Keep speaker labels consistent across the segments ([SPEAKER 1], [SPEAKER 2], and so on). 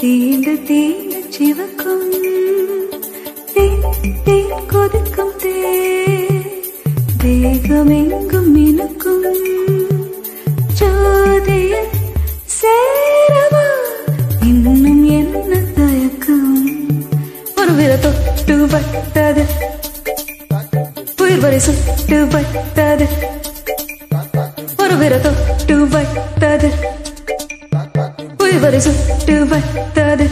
[SPEAKER 1] தீண்டு தீண்டு சிவக்கும் தேன் தேன் கொதிக்கும் தே தேகமெங்கும் மினுக்கும் ஜோதிய சேரவா இன்னும் என்ன தயக்கம் ஒரு விர தொட்டு பட்டது உயிர் வரை சுட்டு பட்டது ஒரு விர தொட்டு பட்டது உயிர் வரை சுட்டு பட்டது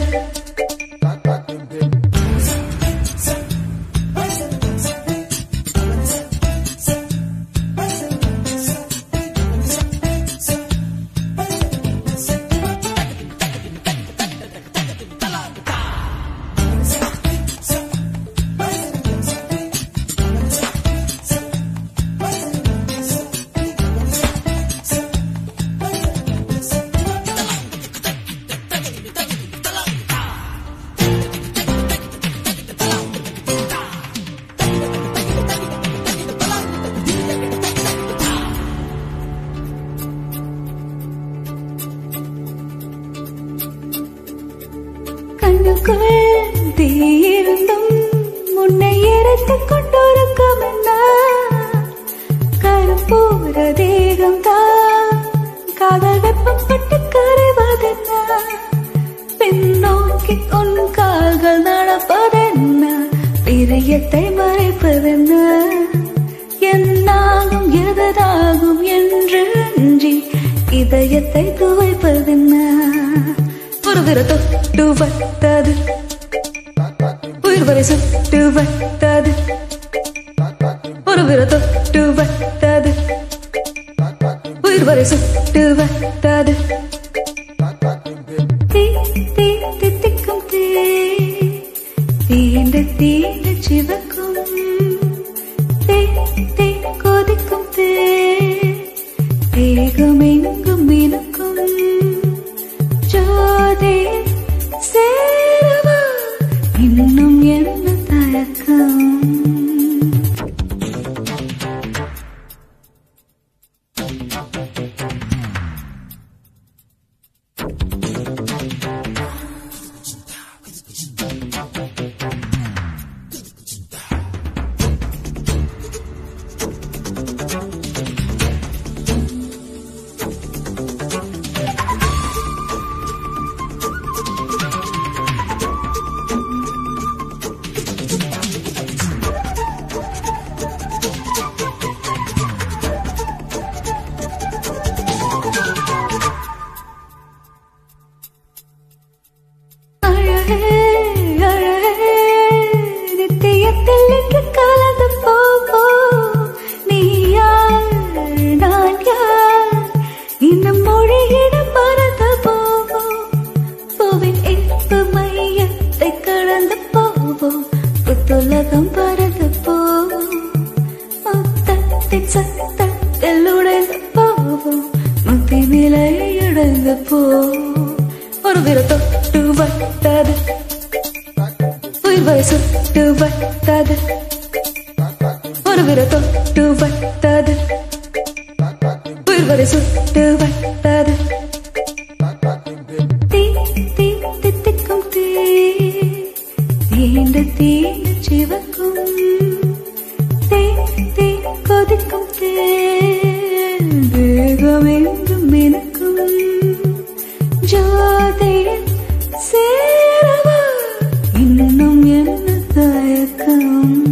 [SPEAKER 1] கண்ணுக்குள் தீயிருந்தும் முன்னை எரித்துக் கொண்டிருக்கும் என்ன கருப்பூர தேகம் தான் காதல் வெப்பம் பட்டு கரைவதென்ன பின்னோக்கி உன் கால்கள் நடப்பதென்ன பிரியத்தை மறைப்பதென்ன என்னாகும் எதனாகும் என்று அஞ்சி இதயத்தை துவைப்பதென்ன ஒரு விர தொட்டு வட்டது உயிர் வரை சுட்டு வட்டது ஒரு விர தொட்டு வட்டது உயிர் வரை சுட்டு வட்டது தீ தீ தித்திக்கும் தீ தீண்டு தீண்டு சிவக்கும் தீ தீ கொதிக்கும் தீ தேகமெங்கும் மினுக்கும் ஜோதி சேரவா இன்னும் என்ன தயக்கம் அழகே அழகே நித்தியத்தில் இன்று கலந்து போவோ நீ யார் நான் யார் இன்னும் மொழியிடம் மறந்து போவோ பூவின் இன்பு மையத்தை கடந்து போவோம் புத்துலகம் பறந்து போவோம் முத்தத்தின் சத்தத்தில் உடைந்து போவோம் முத்தி நிலை இழந்து போவோம் ஒரு விர தொட்டு வட்டது உயிர் வரை சுட்டு வட்டது ஒரு விர தொட்டு வட்டது உயிர் வரை சுட்டு வட்டது தீ தீ தித்திக்கும் தீ தீண்டு தீண்டு சிவக்கும் தீ தீ கொதிக்கும் தீ தேகமெங்கும் மினுக்கும் ஜோதியில் சேரவா இன்னும் என்ன தயக்கம்